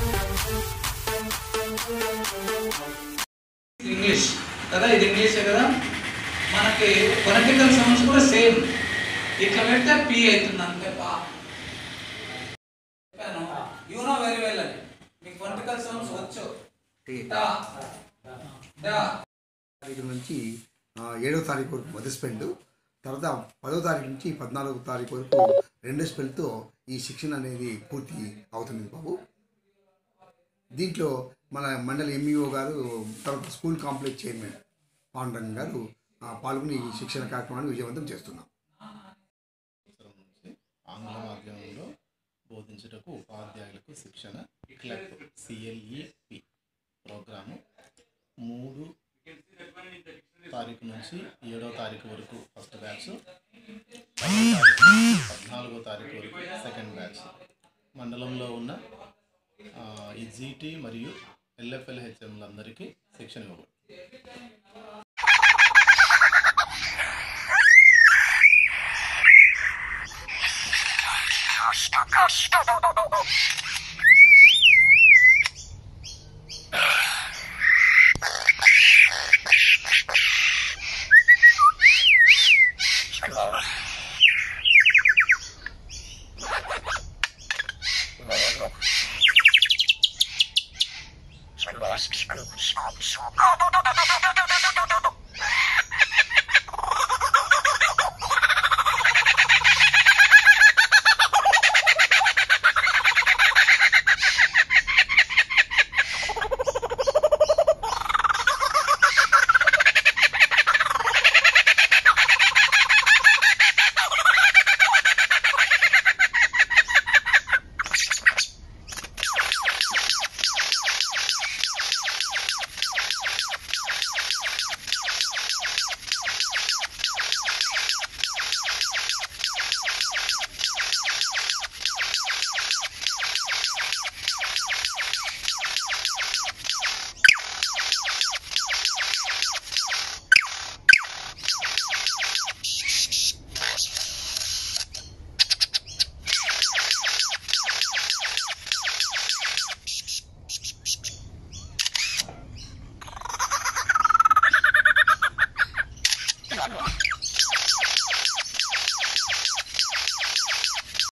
English కదా ఇది ఇంగ్లీషే కదా మనకి పొలిటికల్ సౌండ్స్ కూడా సేమ్ ఇట్లా పెడితే పి అవుతుంది అంతే పా యూ నో వెరీ వెల్ అని మీకు పొలిటికల్ సౌండ్స్ వచ్చు టా డా తారీఖు నుంచి ఆ, ఏడో తారీఖు వరకు మొదటి స్పెల్ తర్వాత పదో తారీఖు నుంచి పద్నాలుగో తారీఖు వరకు రెండో స్పెల్తో ఈ శిక్షణ అనేది పూర్తి అవుతుంది బాబు దీంట్లో మన మండల ఎంఈఓ గారు తర్వాత స్కూల్ కాంప్లెక్స్ చైర్మన్ పాండురంగ గారు ఆ, పాల్గొని ఈ శిక్షణ కార్యక్రమాన్ని విజయవంతం చేస్తున్నాం సంవత్సరం నుంచి ఆంగ్ల మాధ్యమంలో బోధించుటకు ఉపాధ్యాయులకు శిక్షణ క్లబ్ సిఎల్ఈపి ప్రోగ్రాము మూడు తారీఖు నుంచి ఏడో తారీఖు వరకు ఫస్ట్ బ్యాచ్ పదో తారీఖు నుంచి పద్నాలుగో తారీఖు వరకు సెకండ్ బ్యాచ్ మండలంలో ఉన్న ఆ, ఈ జీటీ మరియు ఎల్ఎఫ్ఎల్ హెచ్ఎంలందరికీ శిక్షణ ఇవ్వబడుతుంది Stop, stop, stop, stop, stop, stop, stop, stop, stop, stop, stop, stop,